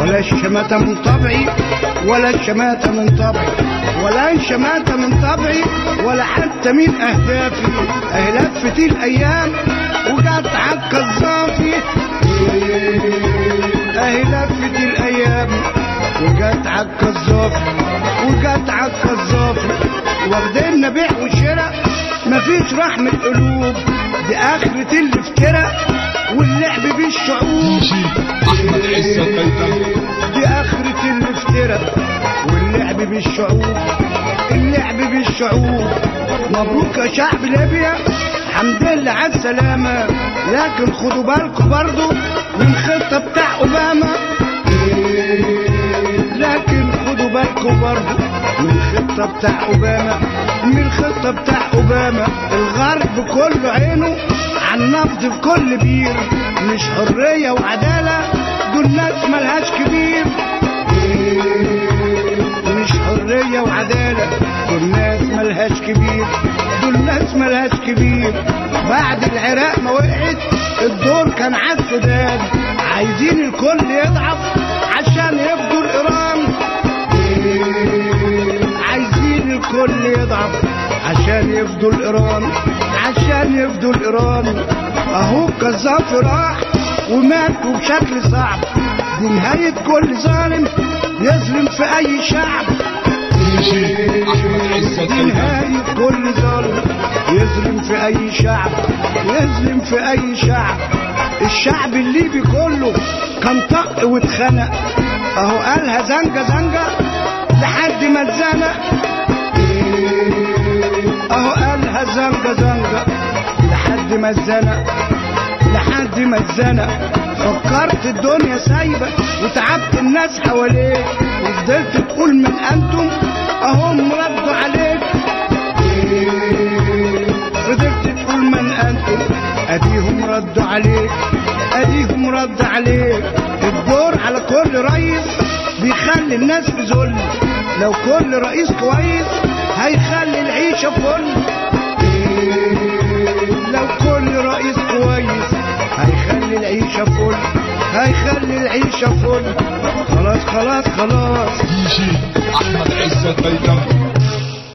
ولا الشماتة من طبعي ولا الشماتة من طبعي ولا الشماتة من طبعي ولا حتى من أهدافي أهي لفت الأيام وجت عالكظافي أهي لفت الأيام وجت عالكظافي وجت عالكظافي واخدينا بيع وشراء مفيش رحمة قلوب دي آخرة الافتراء واللعب بالشعوب احمد عزت بيتك دي آخرة الافتراء واللعب بالشعوب اللعب بالشعوب مبروك يا شعب ليبيا الحمد لله على السلامة لكن خدوا بالكم برضو من خطة بتاع أوباما لكن خدوا بالكم برضو من الخطة بتاع أوباما من الخطة بتاع أوباما الغرب كله عينه على النفط في كل بير مش حرية وعدالة دول ناس ملهاش كبير مش حرية وعدالة دول ناس ملهاش كبير دول ناس ملهاش كبير بعد العراق ما وقعت الدور كان على السودان عايزين الكل يضعف عشان يفضوا الإيران عايزين الكل يضعف عشان يفضوا الإيران عشان يفضوا الإيران أهو كذاب راح ومات بشكل صعب دي نهاية كل ظالم يظلم في أي شعب احمد عزت دي بيتك نهاية كل ظالم يظلم في أي شعب يظلم في أي شعب الشعب الليبي كله كان طق واتخنق أهو قالها زنجة زنجة لحد ما اتزنق أهو قالها زنجة زنجة لحد ما اتزنق لحد ما اتزنق فكرت الدنيا سايبة وتعبت الناس حواليك وفضلت تقول من أنتم أهم ردوا عليك فضلت تقول من أنتم أديهم ردوا عليك أديهم رد عليك الدور على كل رئيس بيخلي الناس في ذل لو كل رئيس كويس هيخلي العيشة فل لو كل رئيس كويس هيخلي العيشة فل هيخلي العيشة فل خلاص خلاص خلاص احمد عزت بيتك